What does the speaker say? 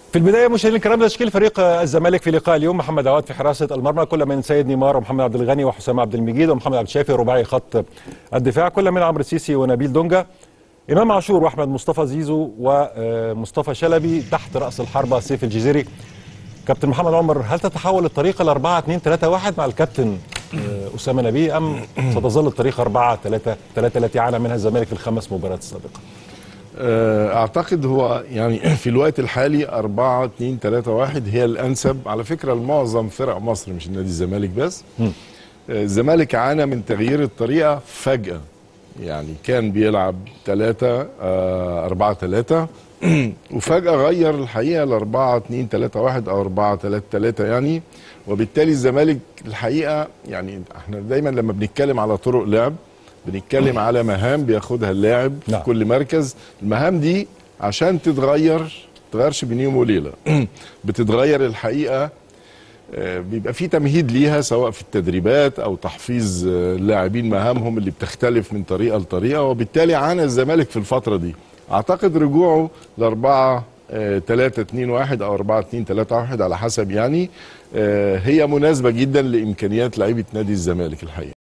في البدايه مشاهدينا الكرام تشكيل فريق الزمالك في لقاء اليوم محمد عواد في حراسه المرمى كل من سيد نيمار ومحمد عبد الغني وحسام عبد المجيد ومحمد عبد الشافي رباعي خط الدفاع كل من عمرو السيسي ونبيل دونجا امام عاشور واحمد مصطفى زيزو ومصطفى شلبي تحت راس الحربه سيف الجزيري كابتن محمد عمر هل تتحول الطريقه ل 4 2 3 1 مع الكابتن اسامه نبيه ام ستظل الطريقه 4 3 3 التي عانى منها الزمالك في الخمس مباريات السابقه؟ اعتقد هو يعني في الوقت الحالي 4 2 3 1 هي الانسب على فكره لمعظم فرق مصر مش النادي الزمالك بس الزمالك عانى من تغيير الطريقه فجاه يعني كان بيلعب 3 4 3 وفجاه غير الحقيقه ل 4 2 3 1 او 4 3 3 يعني وبالتالي الزمالك الحقيقه يعني احنا دايما لما بنتكلم على طرق لعب بنتكلم على مهام بياخدها اللاعب نعم. في كل مركز المهام دي عشان تتغير تغيرش بين يوم وليله بتتغير الحقيقه آه، بيبقى في تمهيد ليها سواء في التدريبات او تحفيظ آه، اللاعبين مهامهم اللي بتختلف من طريقه لطريقه وبالتالي عانى الزمالك في الفتره دي اعتقد رجوعه لاربعه 3 2 1 او 4 2 3 1 على حسب يعني آه، هي مناسبه جدا لامكانيات لعيبه نادي الزمالك الحقيقه